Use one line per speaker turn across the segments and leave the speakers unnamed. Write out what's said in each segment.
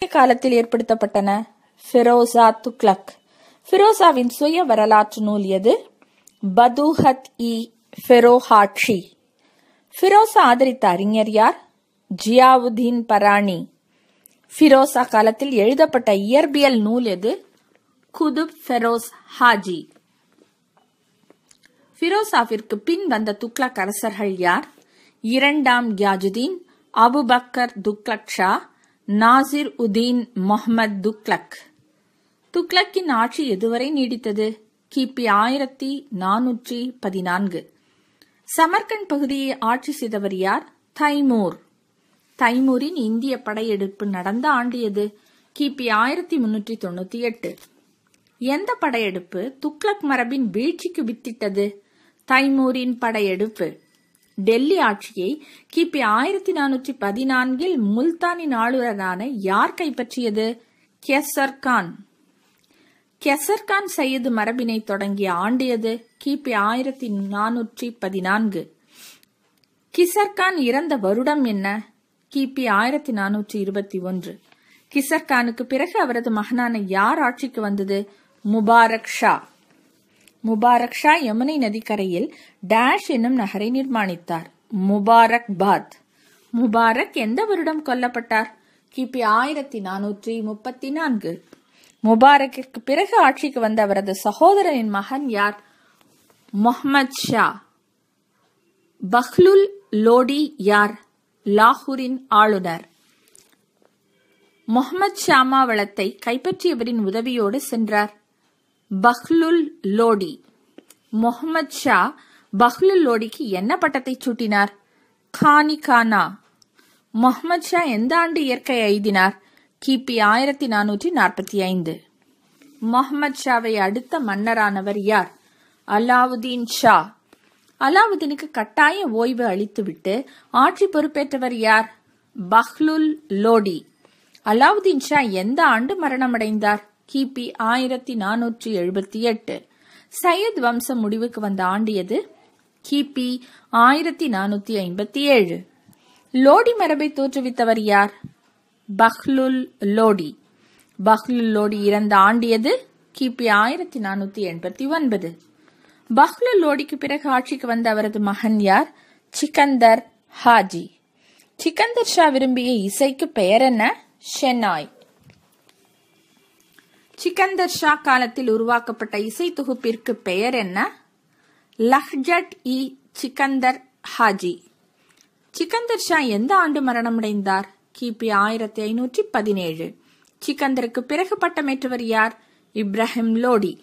காலத்தில் ஏற்படுத்தப்பட்டன ஃபிரோசா துக்ளக் ஃபிரோசாவின் சுய வரலாற்று நூல் எது பதுஹத் இ ஃபெரோஹாட்சி ஃபிரோசா ஆதரித்த அறிஞர் யார் ஜியாவுதீன் பராணி ஃபிரோசா காலத்தில் எழுதப்பட்ட இயற்பியல் நூல் எது குதுப் ஃபெரோஸ் ஹாஜி ஃபிரோசாவிற்கு பின் வந்த துக்ளக் அரசர்கள் யார் இரண்டாம் கியாஜுதீன் அபுபக்கர் துக்ளக் ஷா நாசிர் உதீன் முகமது துக்ளக் துக்ளக்கின் ஆட்சி எதுவரை நீடித்தது கிபி ஆயிரத்தி நானூற்றி பதினான்கு சமர்கண்ட் பகுதியை ஆட்சி செய்தவர் யார் தைமூர் தைமூரின் இந்திய படையெடுப்பு நடந்த ஆண்டு எது கிபி ஆயிரத்தி முன்னூற்றி தொண்ணூத்தி எட்டு எந்த படையெடுப்பு துக்ளக் மரபின் வீழ்ச்சிக்கு வித்திட்டது தைமூரின் படையெடுப்பு டெல்லி ஆட்சியை கிபி ஆயிரத்தி நானூற்றி பதினான்கில் முல்தானின் ஆளுநரான யார் கைப்பற்றியது கெசர் கான் கெசர்கான் சையது மரபினை தொடங்கிய ஆண்டு எது கிபி ஆயிரத்தி நானூற்றி பதினான்கு கிசர்கான் இறந்த வருடம் என்ன கிபி ஆயிரத்தி நானூற்றி இருபத்தி ஒன்று கிசர்கானுக்கு பிறகு அவரது மகனான யார் ஆட்சிக்கு வந்தது முபாரக் ஷா முபாரக் ஷா யமுனை நதிக்கரையில் டேஷ் என்னும் நகரை நிர்மாணித்தார் முபாரக் பாத் முபாரக் எந்த வருடம் கொல்லப்பட்டார் கிபி ஆயிரத்தி நானூற்றி முப்பத்தி நான்கு முபாரக்கிற்கு பிறகு ஆட்சிக்கு வந்த அவரது சகோதரனின் மகன் யார் முஹம்மது ஷா பஹ்லுல் லோடி யார் லாகூரின் ஆளுநர் முகமது ஷாமாவளத்தை கைப்பற்றியவரின் உதவியோடு சென்றார் பஹ்லுல் லோடி முகமது ஷா பஹ்லுல் லோடிக்கு என்ன பட்டத்தை சூட்டினார் கானி கானா முகமது ஷா எந்த ஆண்டு இயற்கை எய்தினார் கிபி ஆயிரத்தி நானூற்றி நாற்பத்தி ஐந்து முகமது ஷாவை அடுத்த மன்னரானவர் யார் அலாவுதீன் ஷா அலாவுதீனுக்கு கட்டாய ஓய்வு அளித்துவிட்டு ஆட்சி பொறுப்பேற்றவர் யார் பஹ்லுல் லோடி அலாவுதீன் ஷா எந்த ஆண்டு மரணமடைந்தார் கிபி ஆயிரத்தி நானூற்றி எழுபத்தி எட்டு சையத் வம்சம் முடிவுக்கு வந்த ஆண்டு எது கிபி ஆயிரத்தி நானூத்தி ஐம்பத்தி ஏழு லோடி மரபை தோற்றுவித்தவர் யார் பஹ்லுல் லோடி பஹ்லுல் லோடி இறந்த ஆண்டு எது கிபி ஆயிரத்தி நானூத்தி எண்பத்தி ஒன்பது பஹ்லுல் லோடிக்கு பிறகு ஆட்சிக்கு வந்த அவரது மகன் யார் சிக்கந்தர் ஹாஜி சிக்கந்தர் ஷா விரும்பிய இசைக்கு பெயர் என்ன ஷெனாய் சிக்கந்தர் ஷா காலத்தில் உருவாக்கப்பட்ட இசை தொகுப்பிற்கு பெயர் என்ன லஹ்ஜட் இ சிக்கந்தர் ஹாஜி சிக்கந்தர் ஷா எந்த ஆண்டு மரணமடைந்தார் கிபி ஆயிரத்தி ஐநூற்றி பதினேழு சிக்கந்தருக்கு பிறகு பட்டமேற்றவர் யார் இப்ராஹிம் லோடி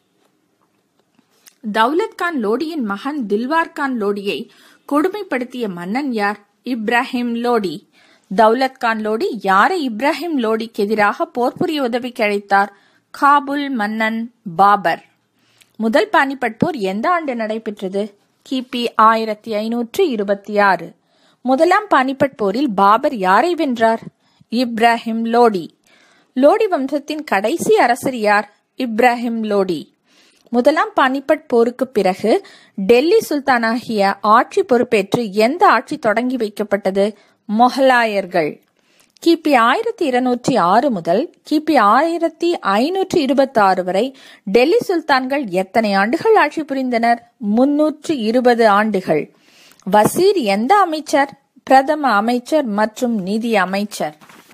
தௌலத் கான் லோடியின் மகன் தில்வார் கான் லோடியை கொடுமைப்படுத்திய மன்னன் யார் இப்ராஹிம் லோடி தௌலத் கான் லோடி யாரை இப்ராஹிம் லோடிக்கு எதிராக போர் புரிய உதவிக்கு அழைத்தார் காபுல் மன்னன் பாபர் முதல் பானிபட் போர் எந்த ஆண்டு நடைபெற்றது கிபி ஆயிரத்தி ஐநூற்று இருபத்தி ஆறு முதலாம் பானிபட் போரில் பாபர் யாரை வென்றார் இப்ராஹிம் லோடி லோடி வம்சத்தின் கடைசி அரசர் யார் இப்ராஹிம் லோடி முதலாம் பானிபட் போருக்கு பிறகு டெல்லி சுல்தானாகிய ஆட்சி பொறுப்பேற்று எந்த ஆட்சி தொடங்கி வைக்கப்பட்டது மொஹலாயர்கள் கிபி ஆயிரத்தி இருநூற்றி ஆறு முதல் கிபி ஆயிரத்தி ஐநூற்றி இருபத்தி ஆறு வரை டெல்லி சுல்தான்கள் எத்தனை ஆண்டுகள் ஆட்சி புரிந்தனர் முன்னூற்று இருபது ஆண்டுகள் வசீர் எந்த அமைச்சர் பிரதம அமைச்சர் மற்றும் நிதி அமைச்சர்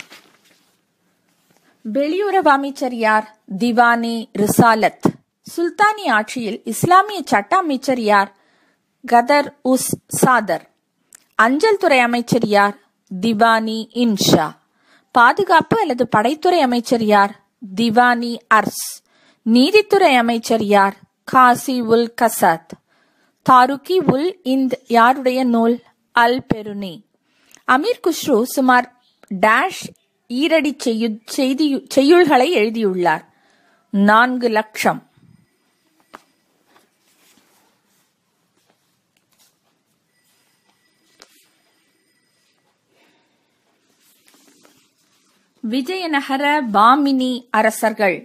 வெளியுறவு அமைச்சர் யார் திவானி ரிசாலத் சுல்தானி ஆட்சியில் இஸ்லாமிய சட்ட அமைச்சர் யார் கதர் உஸ் சாதர் அஞ்சல் துறை அமைச்சர் யார் திவானி இன்ஷா பாதுகாப்பு அல்லது படைத்துறை அமைச்சர் யார் திவானி அர்ஸ் நீதித்துறை அமைச்சர் யார் காசி உல் கசாத் தாருக்கி உல் இந்த் யாருடைய நூல் அல் பெருனி அமீர் குஷ்ரு சுமார் டேஷ் ஈரடி செய்யு- செய்தி செய்யுள்களை எழுதியுள்ளார் நான்கு லட்சம் விஜயநகர பாமினி அரசர்கள்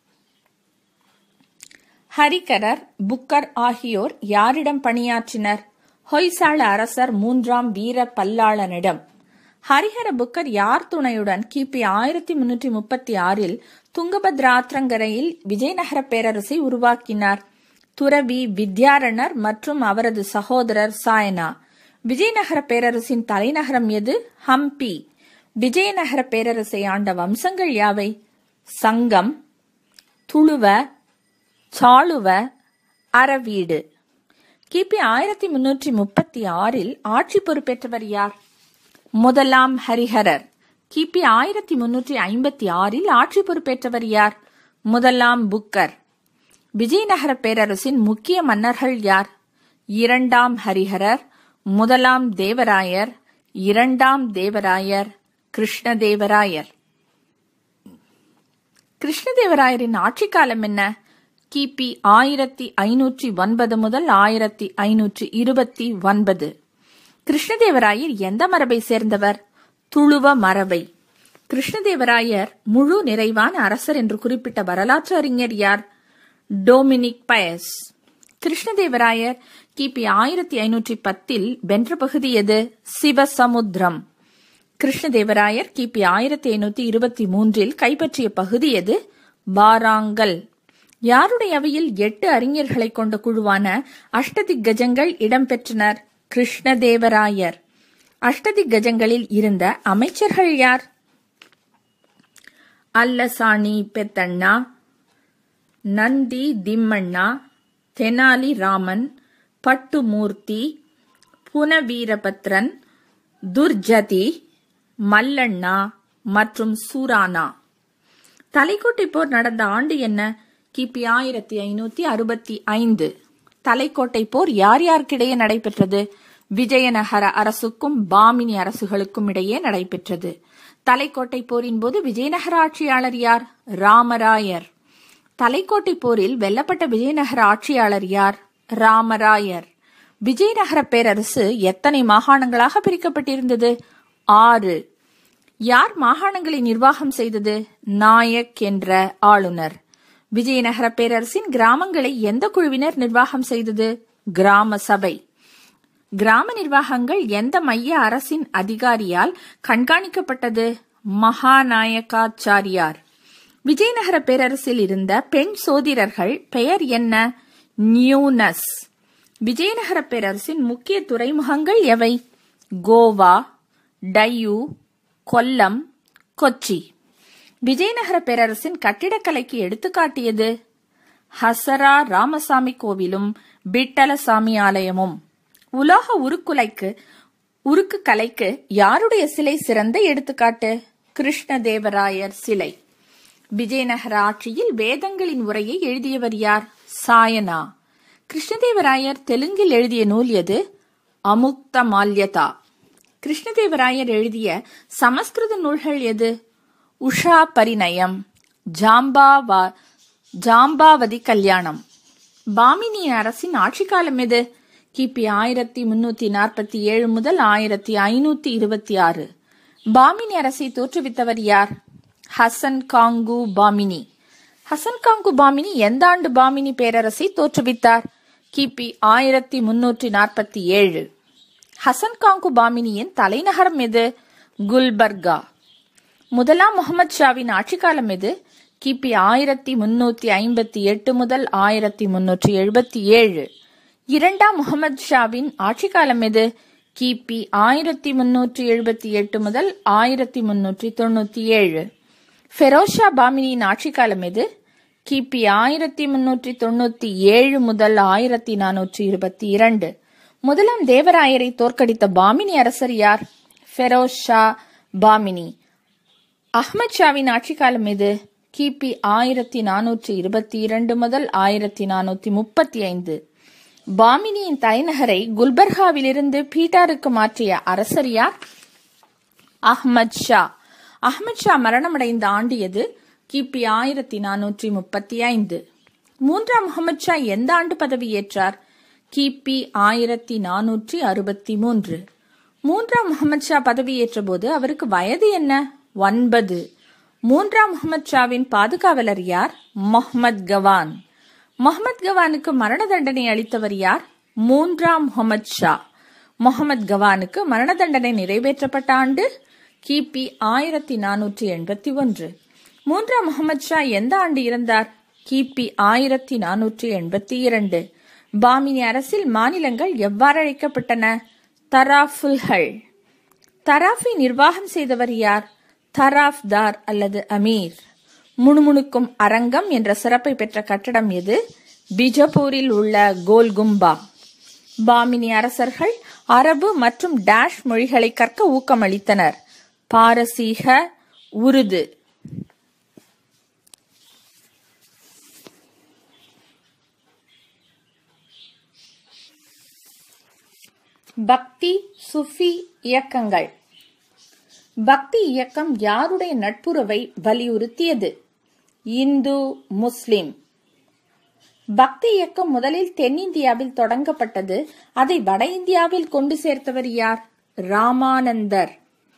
ஹரிகரர் புக்கர் ஆகியோர் யாரிடம் பணியாற்றினர் ஹொய்சாள அரசர் மூன்றாம் வீர பல்லாளனிடம் ஹரிஹர புக்கர் யார் துணையுடன் கிபி ஆயிரத்தி முன்னூற்றி முப்பத்தி ஆறில் துங்கபத்ராற்றங்கரையில் விஜயநகர பேரரசை உருவாக்கினார் துறவி வித்யாரணர் மற்றும் அவரது சகோதரர் சாயனா விஜயநகர பேரரசின் தலைநகரம் எது ஹம்பி விஜயநகர பேரரசை ஆண்ட வம்சங்கள் யாவை சங்கம் துளுவ சாளுவ அரவீடு கிபி ஆயிரத்தி முன்னூற்றி முப்பத்தி ஆறில் ஆட்சி பொறுப்பேற்றவர் யார் முதலாம் ஹரிஹரர் கிபி ஆயிரத்தி முன்னூற்றி ஐம்பத்தி ஆறில் ஆட்சி பொறுப்பேற்றவர் யார் முதலாம் புக்கர் விஜயநகர பேரரசின் முக்கிய மன்னர்கள் யார் இரண்டாம் ஹரிஹரர் முதலாம் தேவராயர் இரண்டாம் தேவராயர் கிருஷ்ணதேவராயர் கிருஷ்ணதேவராயரின் ஆட்சி காலம் என்ன கிபி ஆயிரத்தி ஐநூற்றி ஒன்பது முதல் ஆயிரத்தி ஐநூற்றி இருபத்தி ஒன்பது கிருஷ்ணதேவராயர் எந்த மரபை சேர்ந்தவர் துளுவ மரபை கிருஷ்ணதேவராயர் முழு நிறைவான அரசர் என்று குறிப்பிட்ட வரலாற்று அறிஞர் யார் டொமினிக் பயஸ் கிருஷ்ணதேவராயர் கிபி ஆயிரத்தி ஐநூற்றி பத்தில் வென்ற பகுதி எது சிவசமுத்திரம் கிருஷ்ணதேவராயர் கிபி ஆயிரத்தி ஐநூத்தி இருபத்தி மூன்றில் கைப்பற்றிய பகுதி எது வாராங்கல் யாருடைய அவையில் எட்டு அறிஞர்களை கொண்ட குழுவான அஷ்டதிக்கஜங்கள் இடம்பெற்றனர் கிருஷ்ணதேவராயர் அஷ்டதிக்கஜங்களில் இருந்த அமைச்சர்கள் யார் அல்லசாணி பெத்தண்ணா நந்தி திம்மண்ணா தெனாலி ராமன் பட்டுமூர்த்தி புனவீரபத்ரன் துர்ஜதி மல்லண்ணா மற்றும் சூரானா தலைக்கோட்டை போர் நடந்த ஆண்டு என்ன கிபி ஆயிரத்தி ஐநூத்தி அறுபத்தி ஐந்து தலைக்கோட்டை போர் யார் யாருக்கிடையே நடைபெற்றது விஜயநகர அரசுக்கும் பாமினி அரசுகளுக்கும் இடையே நடைபெற்றது தலைக்கோட்டை போரின் போது விஜயநகர ஆட்சியாளர் யார் ராமராயர் தலைக்கோட்டை போரில் வெல்லப்பட்ட விஜயநகர ஆட்சியாளர் யார் ராமராயர் விஜயநகர பேரரசு எத்தனை மாகாணங்களாக பிரிக்கப்பட்டிருந்தது ஆறு யார் மாகாணங்களை நிர்வாகம் செய்தது நாயக் என்ற ஆளுநர் விஜயநகர பேரரசின் கிராமங்களை எந்த குழுவினர் நிர்வாகம் செய்தது கிராம சபை கிராம நிர்வாகங்கள் எந்த மைய அரசின் அதிகாரியால் கண்காணிக்கப்பட்டது மகாநாயக்காச்சாரியார் விஜயநகர பேரரசில் இருந்த பெண் சோதிடர்கள் பெயர் என்ன நியூனஸ் விஜயநகர பேரரசின் முக்கிய துறைமுகங்கள் எவை கோவா டையூ கொல்லம் கொச்சி விஜயநகர பேரரசின் கட்டிடக்கலைக்கு எடுத்துக்காட்டியது ஹசரா ராமசாமி கோவிலும் பிட்டலசாமி ஆலயமும் உலோக உருக்குலைக்கு உருக்கு கலைக்கு யாருடைய சிலை சிறந்த எடுத்துக்காட்டு கிருஷ்ணதேவராயர் சிலை விஜயநகர ஆட்சியில் வேதங்களின் உரையை எழுதியவர் யார் சாயனா கிருஷ்ணதேவராயர் தெலுங்கில் எழுதிய நூல் எது அமுக்த மால்யதா கிருஷ்ணதேவராயர் எழுதிய சமஸ்கிருத நூல்கள் எது உஷா பரிணயம் ஜாம்பாவா ஜாம்பாவதி கல்யாணம் பாமினி அரசின் ஆட்சி காலம் எது கிபி ஆயிரத்தி முன்னூத்தி நாற்பத்தி ஏழு முதல் ஆயிரத்தி ஐநூத்தி இருபத்தி ஆறு பாமினி அரசை தோற்றுவித்தவர் யார் ஹசன் காங்கு பாமினி ஹசன் காங்கு பாமினி எந்த ஆண்டு பாமினி பேரரசை தோற்றுவித்தார் கிபி ஆயிரத்தி முன்னூற்றி நாற்பத்தி ஏழு ஹசன் காங்கு பாமினியின் தலைநகரம் எது குல்பர்கா முதலாம் முகமது ஷாவின் ஆட்சி காலம் எது கிபி ஆயிரத்தி முன்னூத்தி ஐம்பத்தி எட்டு முதல் ஆயிரத்தி முன்னூற்றி எழுபத்தி ஏழு இரண்டாம் முகமது ஷாவின் ஆட்சி காலம் எது கிபி ஆயிரத்தி முன்னூற்றி எழுபத்தி எட்டு முதல் ஆயிரத்தி முன்னூற்றி தொண்ணூத்தி ஏழு ஃபெரோஷா பாமினியின் ஆட்சி காலம் எது கிபி ஆயிரத்தி முன்னூற்றி தொண்ணூத்தி ஏழு முதல் ஆயிரத்தி நானூற்றி இருபத்தி இரண்டு முதலாம் தேவராயரை தோற்கடித்த பாமினி அரசர் யார் ஃபெரோஸ் ஷா பாமினி அஹ்மத் ஷாவின் ஆட்சி காலம் எது கிபி ஆயிரத்தி நானூற்றி இருபத்தி இரண்டு முதல் ஆயிரத்தி நானூத்தி முப்பத்தி ஐந்து பாமினியின் தலைநகரை குல்பர்காவிலிருந்து பீட்டாருக்கு மாற்றிய அரசர் யார் அஹ்மத் ஷா அஹ்மத் ஷா மரணமடைந்த ஆண்டு எது கிபி ஆயிரத்தி நானூற்றி முப்பத்தி ஐந்து மூன்றாம் முகமது ஷா எந்த ஆண்டு பதவியேற்றார் கிபி ஆயிரத்தி நானூற்றி அறுபத்தி மூன்று மூன்றாம் முகமது ஷா பதவியேற்ற போது அவருக்கு வயது என்ன ஒன்பது மூன்றாம் முகமது ஷாவின் பாதுகாவலர் யார் மொஹ்மத் கவான் முகமது கவானுக்கு மரண தண்டனை அளித்தவர் யார் மூன்றாம் முகமது ஷா முகமது கவானுக்கு மரண தண்டனை நிறைவேற்றப்பட்ட ஆண்டு கிபி ஆயிரத்தி நானூற்றி எண்பத்தி ஒன்று மூன்றாம் முகமது ஷா எந்த ஆண்டு இறந்தார் கிபி ஆயிரத்தி நானூற்றி எண்பத்தி இரண்டு பாமினி அரசில் மாநிலங்கள் எவ்வாறு அழைக்கப்பட்டன தராஃபுல்கள் தராஃபை நிர்வாகம் செய்தவர் யார் தராஃப்தார் அல்லது அமீர் முணுமுணுக்கும் அரங்கம் என்ற சிறப்பை பெற்ற கட்டடம் எது பிஜப்பூரில் உள்ள கோல்கும்பா பாமினி அரசர்கள் அரபு மற்றும் டேஷ் மொழிகளை கற்க ஊக்கமளித்தனர் பாரசீக உருது பக்தி சுஃபி இயக்கங்கள் பக்தி இயக்கம் யாருடைய நட்புறவை வலியுறுத்தியது இந்து முஸ்லிம் பக்தி இயக்கம் முதலில் தென்னிந்தியாவில் தொடங்கப்பட்டது அதை வட இந்தியாவில் கொண்டு சேர்த்தவர் யார் ராமானந்தர்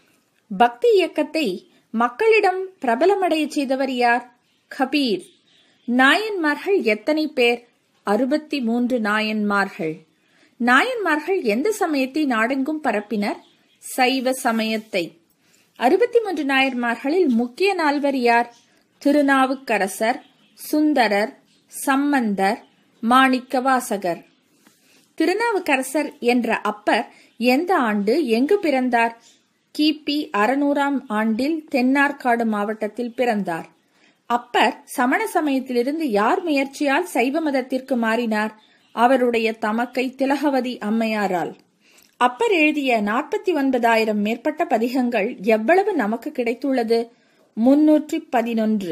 பக்தி இயக்கத்தை மக்களிடம் பிரபலமடைய செய்தவர் யார் கபீர் நாயன்மார்கள் எத்தனை பேர் அறுபத்தி மூன்று நாயன்மார்கள் நாயன்மார்கள் எந்த சமயத்தை நாடெங்கும் பரப்பினர் சைவ சமயத்தை அறுபத்தி மூன்று நாயன்மார்களில் முக்கிய நால்வர் யார் திருநாவுக்கரசர் சுந்தரர் சம்பந்தர் மாணிக்கவாசகர் திருநாவுக்கரசர் என்ற அப்பர் எந்த ஆண்டு எங்கு பிறந்தார் கிபி அறுநூறாம் ஆண்டில் தென்னார்காடு மாவட்டத்தில் பிறந்தார் அப்பர் சமண சமயத்திலிருந்து யார் முயற்சியால் சைவ மதத்திற்கு மாறினார் அவருடைய தமக்கை திலகவதி அம்மையாரால் அப்பர் எழுதிய நாற்பத்தி ஒன்பதாயிரம் மேற்பட்ட பதிகங்கள் எவ்வளவு நமக்கு கிடைத்துள்ளது முன்னூற்றி பதினொன்று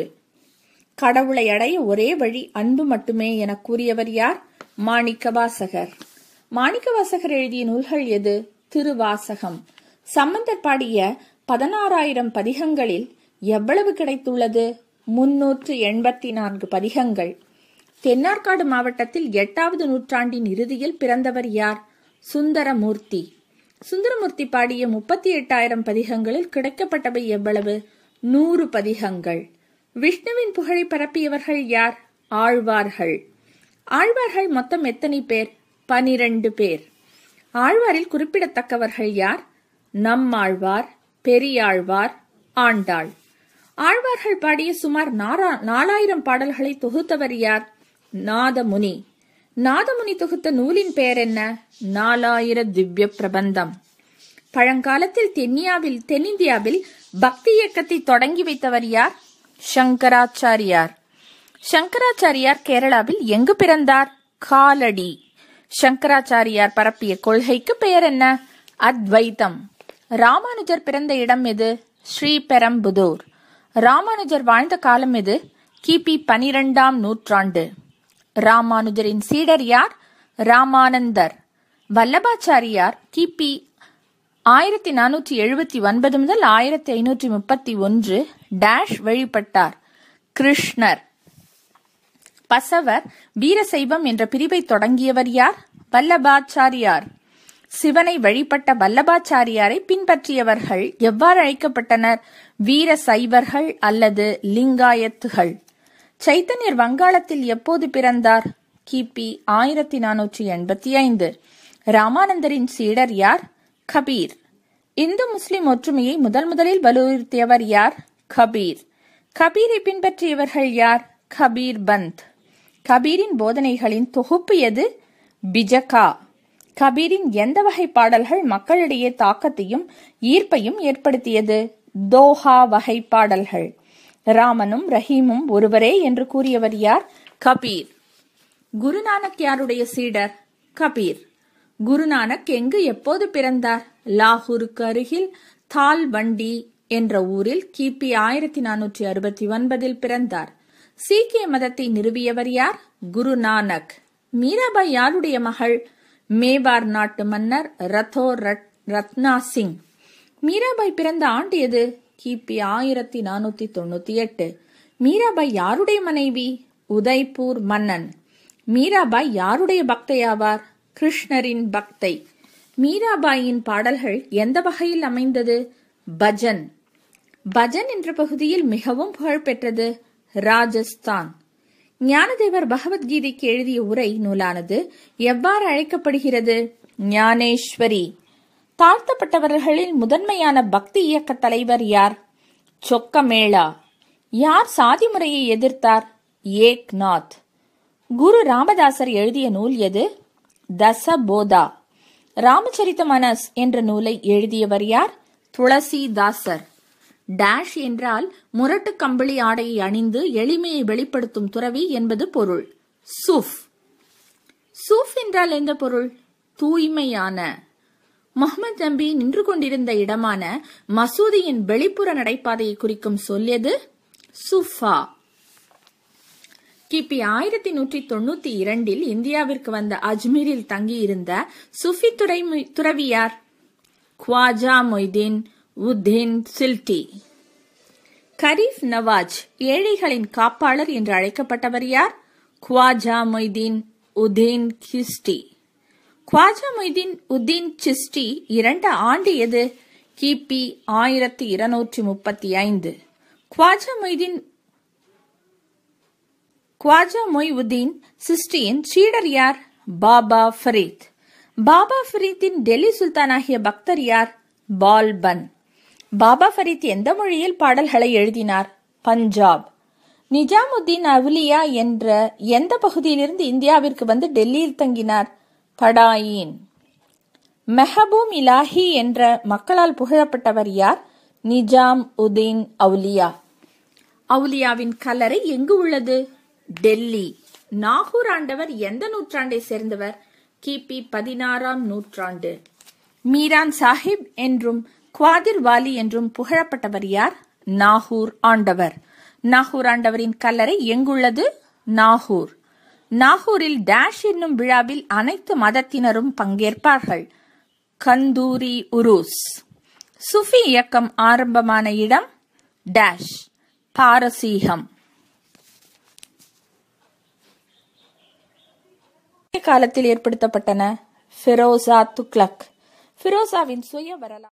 கடவுளை அடைய ஒரே வழி அன்பு மட்டுமே என கூறியவர் யார் மாணிக்கவாசகர் மாணிக்கவாசகர் எழுதிய நூல்கள் எது திருவாசகம் சம்பந்தர் பாடிய பதினாறாயிரம் பதிகங்களில் எவ்வளவு கிடைத்துள்ளது முன்னூற்று எண்பத்தி நான்கு பதிகங்கள் தென்னார்காடு மாவட்டத்தில் எட்டாவது நூற்றாண்டின் இறுதியில் பிறந்தவர் யார் சுந்தரமூர்த்தி சுந்தரமூர்த்தி பாடிய முப்பத்தி எட்டாயிரம் பதிகங்களில் கிடைக்கப்பட்டவை எவ்வளவு நூறு பதிகங்கள் விஷ்ணுவின் புகழை பரப்பியவர்கள் யார் ஆழ்வார்கள் ஆழ்வார்கள் மொத்தம் எத்தனை பேர் பனிரெண்டு பேர் ஆழ்வாரில் குறிப்பிடத்தக்கவர்கள் யார் நம்மாழ்வார் பெரியாழ்வார் ஆண்டாள் ஆழ்வார்கள் பாடிய சுமார் நாலாயிரம் பாடல்களை தொகுத்தவர் யார் நாதமுனி நாதமுனி தொகுத்த நூலின் பெயர் என்ன நாலாயிர திவ்ய பிரபந்தம் பழங்காலத்தில் தென்னியாவில் தென்னிந்தியாவில் பக்தி இயக்கத்தை தொடங்கி வைத்தவர் யார் சங்கராச்சாரியார் சங்கராச்சாரியார் கேரளாவில் எங்கு பிறந்தார் காலடி சங்கராச்சாரியார் பரப்பிய கொள்கைக்கு பெயர் என்ன அத்வைத்தம் ராமானுஜர் பிறந்த இடம் எது ஸ்ரீபெரம்புதூர் ராமானுஜர் வாழ்ந்த காலம் எது கிபி பனிரெண்டாம் நூற்றாண்டு ராமானுஜரின் சீடர் யார் ராமானந்தர் வல்லபாச்சாரியார் கிபி ஆயிரத்தி நானூற்றி எழுபத்தி ஒன்பது முதல் ஆயிரத்தி ஐநூற்றி முப்பத்தி ஒன்று டேஷ் வழிபட்டார் கிருஷ்ணர் பசவர் வீரசைவம் என்ற பிரிவை தொடங்கியவர் யார் வல்லபாச்சாரியார் சிவனை வழிபட்ட வல்லபாச்சாரியாரை பின்பற்றியவர்கள் எவ்வாறு அழைக்கப்பட்டனர் வீர சைவர்கள் அல்லது லிங்காயத்துகள் சைத்தன்யர் வங்காளத்தில் எப்போது பிறந்தார் கிபி ஆயிரத்தி நானூற்றி எண்பத்தி ஐந்து ராமானந்தரின் சீடர் யார் கபீர் இந்து முஸ்லிம் ஒற்றுமையை முதல் முதலில் வலியுறுத்தியவர் யார் கபீர் கபீரை பின்பற்றியவர்கள் யார் கபீர் பந்த் கபீரின் போதனைகளின் தொகுப்பு எது பிஜகா கபீரின் எந்த வகை பாடல்கள் மக்களிடையே தாக்கத்தையும் ஈர்ப்பையும் ஏற்படுத்தியது தோஹா வகை பாடல்கள் ராமனும் ரஹீமும் ஒருவரே என்று கூறியவர் யார் கபீர் குருநானக் யாருடைய சீடர் கபீர் குருநானக் எங்கு எப்போது பிறந்தார் லாகூருக்கு அருகில் தால் வண்டி என்ற ஊரில் கிபி ஆயிரத்தி நானூற்றி அறுபத்தி ஒன்பதில் பிறந்தார் சீக்கிய மதத்தை நிறுவியவர் யார் குரு நானக் மீராபாய் யாருடைய மகள் மேவார் நாட்டு மன்னர் ரத்தோ ரத்னா சிங் மீராபாய் பிறந்த ஆண்டு எது கிபி ஆயிரத்தி நானூத்தி தொண்ணூத்தி எட்டு மீராபாய் யாருடைய மனைவி உதய்பூர் மன்னன் மீராபாய் யாருடைய பக்தையாவார் கிருஷ்ணரின் பக்தை மீராபாயின் பாடல்கள் எந்த வகையில் அமைந்தது பஜன் பஜன் என்ற பகுதியில் மிகவும் புகழ்பெற்றது ராஜஸ்தான் ஞானதேவர் பகவத்கீதைக்கு எழுதிய உரை நூலானது எவ்வாறு அழைக்கப்படுகிறது ஞானேஸ்வரி தாழ்த்தப்பட்டவர்களில் முதன்மையான பக்தி இயக்க தலைவர் யார் சொக்கமேளா யார் சாதி முறையை எதிர்த்தார் ஏக்நாத் குரு ராமதாசர் எழுதிய நூல் எது தசபோதா ராமச்சரித மனஸ் என்ற நூலை எழுதியவர் யார் துளசிதாசர் டேஷ் என்றால் முரட்டு கம்பளி ஆடையை அணிந்து எளிமையை வெளிப்படுத்தும் துறவி என்பது பொருள் சூஃப் சூஃப் என்றால் எந்த பொருள் தூய்மையான முகமது நபி நின்று கொண்டிருந்த இடமான மசூதியின் வெளிப்புற நடைபாதையை குறிக்கும் சொல்லியது சுஃபா கிபி ஆயிரத்தி நூற்றி தொண்ணூத்தி இரண்டில் இந்தியாவிற்கு வந்த அஜ்மீரில் தங்கியிருந்த சுஃபி துறை துறவியார் குவாஜா மொய்தீன் உத்தீன் சில்டி கரீஃப் நவாஜ் ஏழைகளின் காப்பாளர் என்று அழைக்கப்பட்டவர் யார் குவாஜா மொய்தீன் உதீன் கிஸ்டி குவாஜா மொய்தீன் உத்தீன் சிஸ்டி இரண்டு ஆண்டு எது கிபி ஆயிரத்தி இருநூற்றி முப்பத்தி ஐந்து குவாஜா மொய்தீன் குவாஜா மொய்வுதீன் சிஸ்டியின் சீடர் யார் பாபா ஃபரீத் பாபா ஃபரீத்தின் டெல்லி சுல்தானாகிய பக்தர் யார் பால்பன் பாபா ஃபரீத் எந்த மொழியில் பாடல்களை எழுதினார் பஞ்சாப் நிஜாமுத்தீன் அவுலியா என்ற எந்த பகுதியிலிருந்து இந்தியாவிற்கு வந்து டெல்லியில் தங்கினார் படாயின் மெஹபூம் இலாஹி என்ற மக்களால் புகழப்பட்டவர் யார் நிஜாம் உதீன் அவுலியா அவுலியாவின் கல்லறை எங்கு உள்ளது டெல்லி நாகூர் ஆண்டவர் எந்த நூற்றாண்டை சேர்ந்தவர் கிபி பதினாறாம் நூற்றாண்டு மீரான் சாஹிப் என்றும் குவாதிர் வாலி என்றும் புகழப்பட்டவர் யார் நாகூர் ஆண்டவர் நாகூர் ஆண்டவரின் கல்லறை எங்குள்ளது நாகூர் நாகூரில் டேஷ் என்னும் விழாவில் அனைத்து மதத்தினரும் பங்கேற்பார்கள் கந்தூரி உருஸ் சுஃபி இயக்கம் ஆரம்பமான இடம் டேஷ் பாரசீகம் காலத்தில் ஏற்படுத்தப்பட்டன ஃபிரோசா துக்ளக் ஃபிரோசாவின் சுய வரலாறு